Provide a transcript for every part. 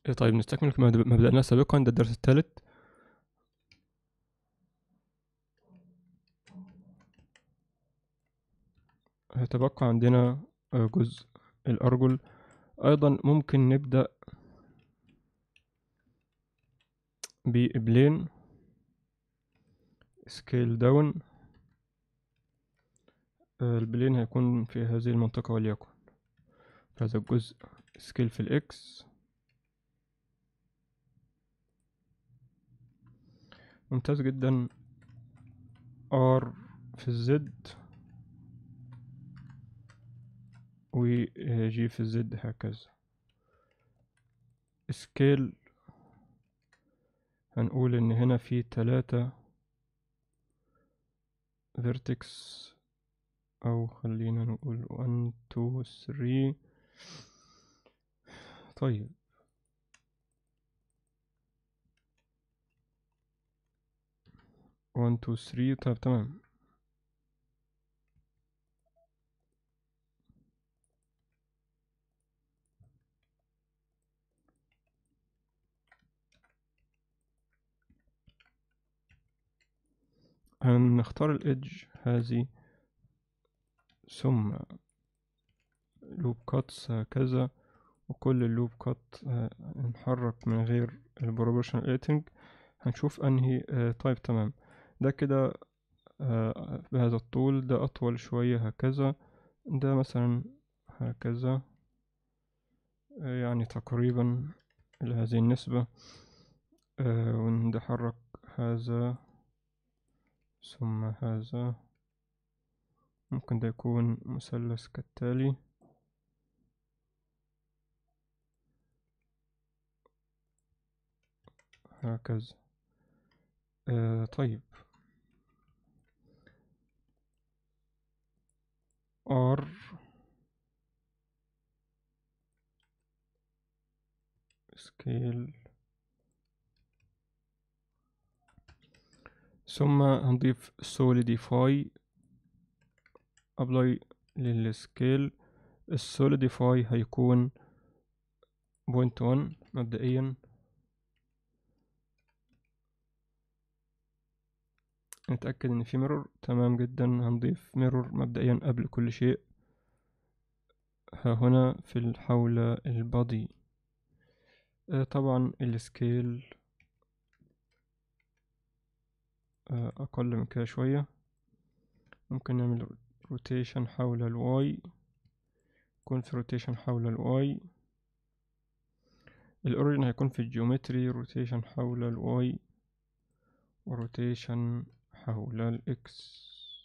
طيب نستكمل ما ما بدأناه سابقا ده الدرس الثالث هيتبقى عندنا آه، جزء الأرجل أيضا ممكن نبدأ ببلين سكيل داون البلين هيكون في هذه المنطقة وليكن في هذا الجزء سكيل في الإكس ممتاز جدا ار في الزد وجي في الزد هكذا سكيل هنقول ان هنا في تلاتة فيرتكس او خلينا نقول 1 2 3 طيب one two three طيب تمام هنختار الإدج هذه ثم لوب كاتس هكذا وكل اللوب كات نحرك من غير البروبورشنال ايتنج هنشوف انهي آه، طيب تمام ده كده آه، بهذا الطول ده أطول شوية هكذا ده مثلا هكذا آه، يعني تقريبا إلى هذه النسبة آه، ونحرك هذا ثم هذا ممكن ده يكون مثلث كالتالي هكذا آه طيب R scale ثم هنضيف solidify apply للسكيل السوليديفاي هيكون بوينت 1 مبدئيا نتأكد ان في ميرور تمام جدا هنضيف ميرور مبدئيا قبل كل شيء ها هنا في ال- حول البادي آه، طبعا السكيل آه، أقل من كده شوية ممكن نعمل روتيشن حول الواي يكون في روتيشن حول الواي الأوريجين هيكون في الجيومتري روتيشن حول الواي وروتيشن حول الإكس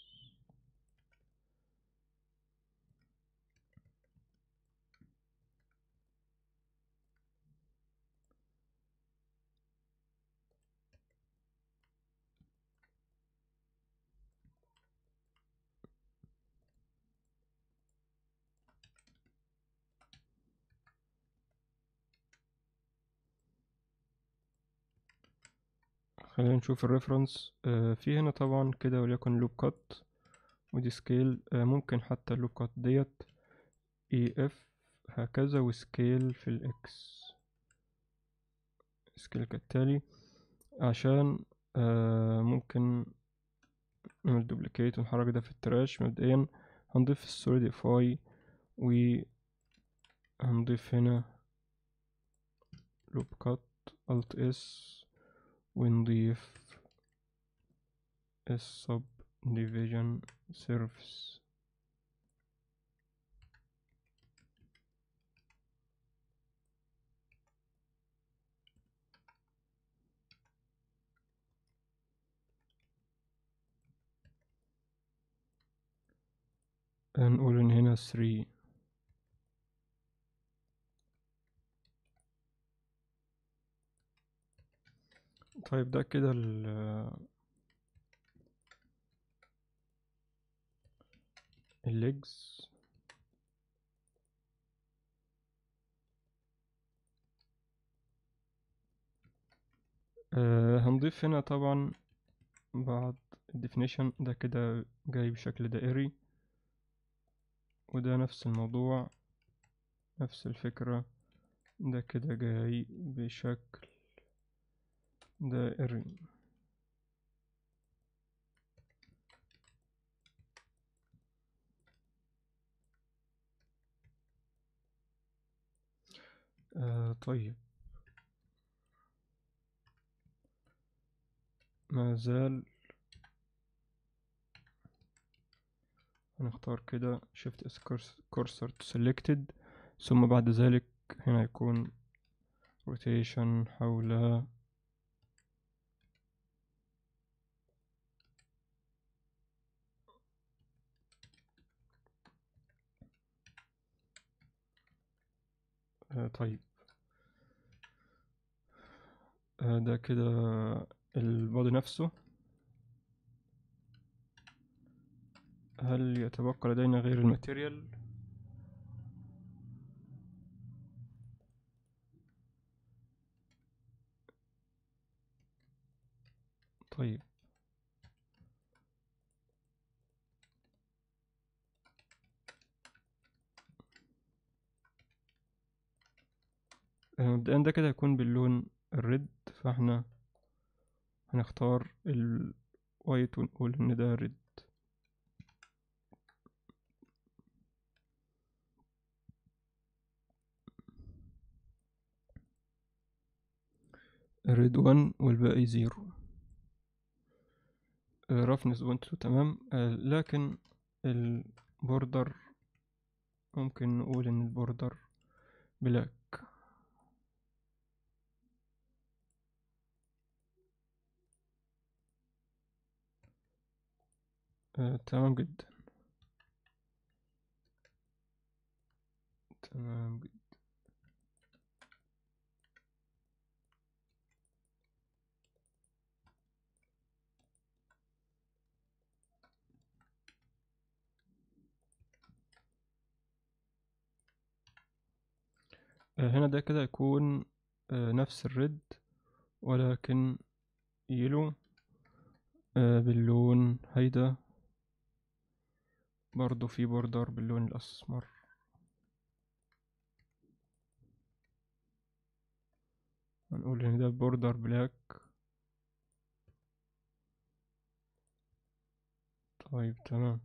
خلينا نشوف الريفرنس في هنا طبعا كده وليكن لوب كات ودي سكيل ممكن حتى اللوب كات ديت اي اف هكذا وسكيل في الاكس سكيل كالتالي عشان آه، ممكن نعمل دوبليكيت ونحرك ده في التراش مبدئيا هنضيف السوليديفاي وهنضيف هنا لوب كات الت اس ونضيف السب ديفيجن سيرفيس هنقول ان هنا 3 طيب ده كده ال الليجز آه هنضيف هنا طبعا بعض الديفينيشن ده كده جاي بشكل دائري وده نفس الموضوع نفس الفكرة ده كده جاي بشكل دائري آه طيب ما زال هنختار كده shift s cursor to selected ثم بعد ذلك هنا يكون rotation حول آه طيب آه ده كده البودي نفسه هل يتبقى لدينا غير الماتيريال طيب مبدئيا ده كده هيكون باللون الريد فاحنا هنختار الوايت ونقول ان ده ريد ريد 1 والباقي زيرو رفنس بونتو تمام لكن البوردر ممكن نقول ان البوردر بلاك آه، تمام جدا تمام جدا آه، هنا ده كده يكون آه، نفس الريد ولكن يلو آه، باللون هيدا برضو في بوردر باللون الأسمر هنقول ان ده بوردر بلاك طيب تمام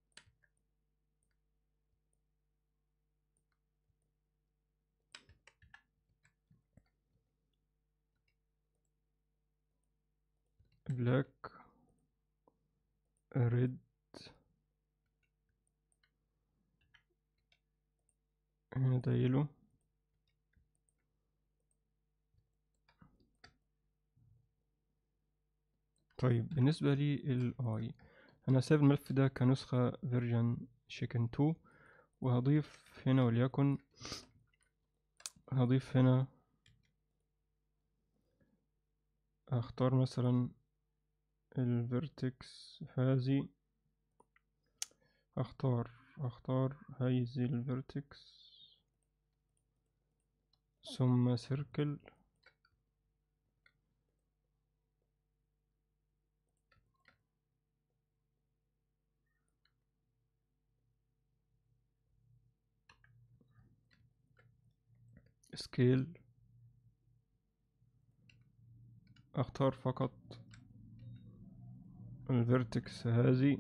بلاك ريد هنا ده يلو طيب بالنسبة لي الاي انا سايب الملف ده كنسخة فيرجن شيكن 2 وهضيف هنا وليكن هضيف هنا اختار مثلا الفيرتكس هذه اختار اختار هذه الفيرتكس ثم سيركل سكيل اختار فقط الفيرتكس هذه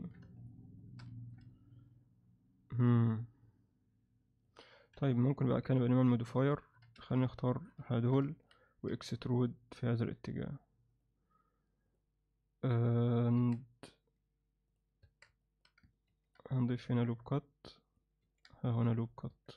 مم. طيب ممكن بقى كان بنعمل موديفاير خلينا نختار هدول واكسترود في هذا الاتجاه and هنضيف هنا لوب كات ها هنا لوب كات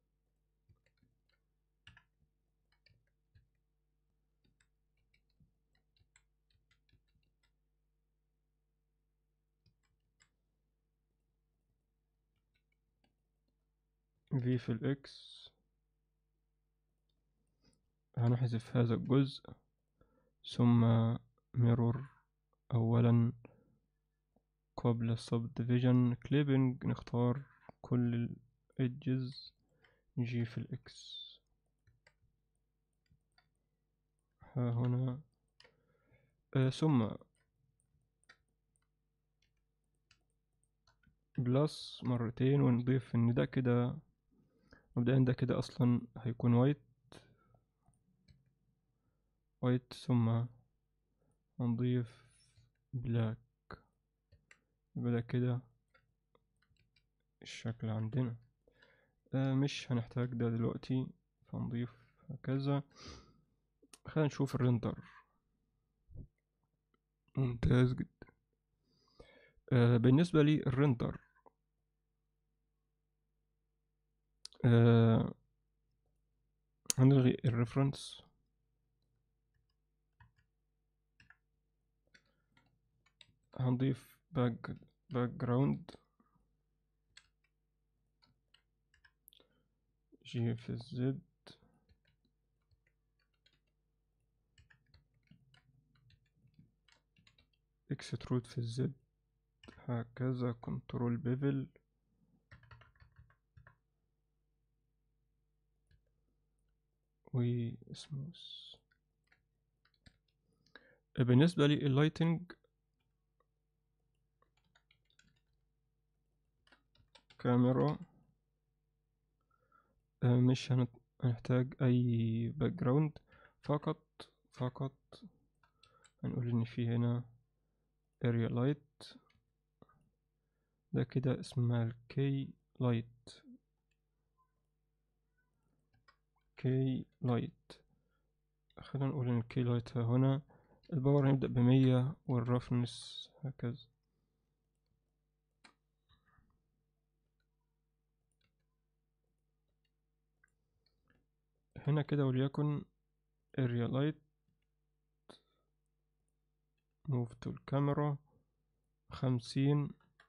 في في الاكس هنحذف هذا الجزء ثم ميرور اولا قبل subdivision clipping نختار كل ال edges جي في الاكس ها هنا آه ثم بلس مرتين ونضيف ان ده كده مبدئيا ده كده اصلا هيكون وايت وايت ثم هنضيف بلاك يبقى ده كده الشكل عندنا آه مش هنحتاج ده دلوقتي فنضيف هكذا خلينا نشوف الرندر ممتاز جدا آه بالنسبة لي الرندر آه هنلغي الريفرنس هنضيف باك باك جراوند جي في الزد اكسترود في الزد هكذا كنترول بيفل وسموث بالنسبة لي اللايتنج كاميرا مش هنحتاج اي باك جراوند فقط فقط هنقول ان في هنا اريا لايت ده كده اسمها الكي لايت كي لايت خلينا نقول ان الكي لايت هنا الباور هنبدأ بمية والرفنس هكذا هنا كده وليكن area light move to الكاميرا خمسين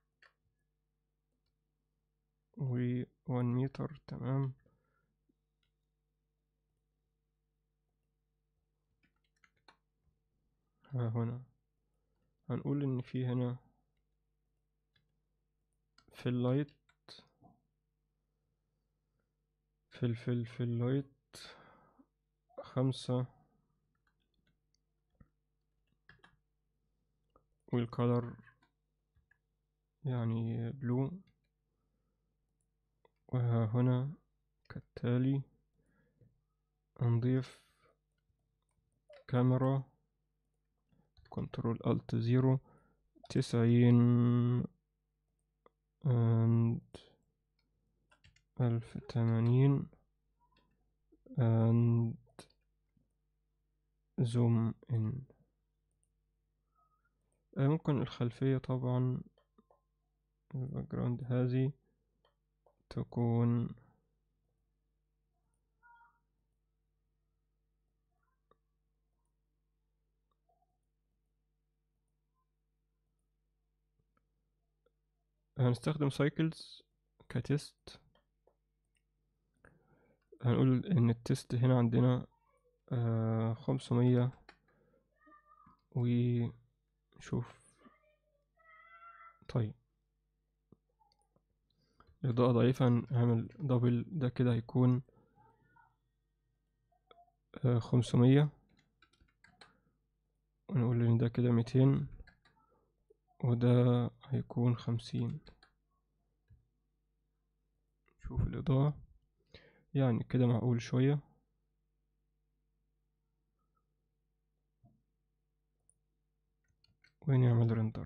و 1 متر تمام ها هنا هنقول ان في هنا في اللايت في ال في ال في اللايت خمسة والكالر يعني بلو وهنا كالتالي نضيف كاميرا كنترول الت زيرو تسعين and ألف تمانين and zoom in ممكن الخلفية طبعا الباك جراوند هذه تكون هنستخدم سايكلز كتست هنقول ان التست هنا عندنا خمسمية ونشوف طيب إضاءة ضعيفة هنعمل دبل ده كده هيكون خمسمية ونقول ان ده كده ميتين وده هيكون خمسين شوف الإضاءة يعني كده معقول شوية ونعمل رندر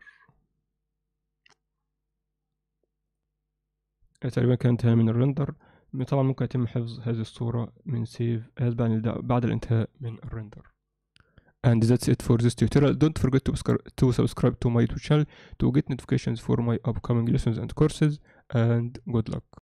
تقريبا كان انتهى من الرندر طبعا ممكن يتم حفظ هذه الصورة من سيف بعد الانتهاء من الرندر and that's it for this tutorial don't forget to, to subscribe to my YouTube channel to get notifications for my upcoming lessons and courses and good luck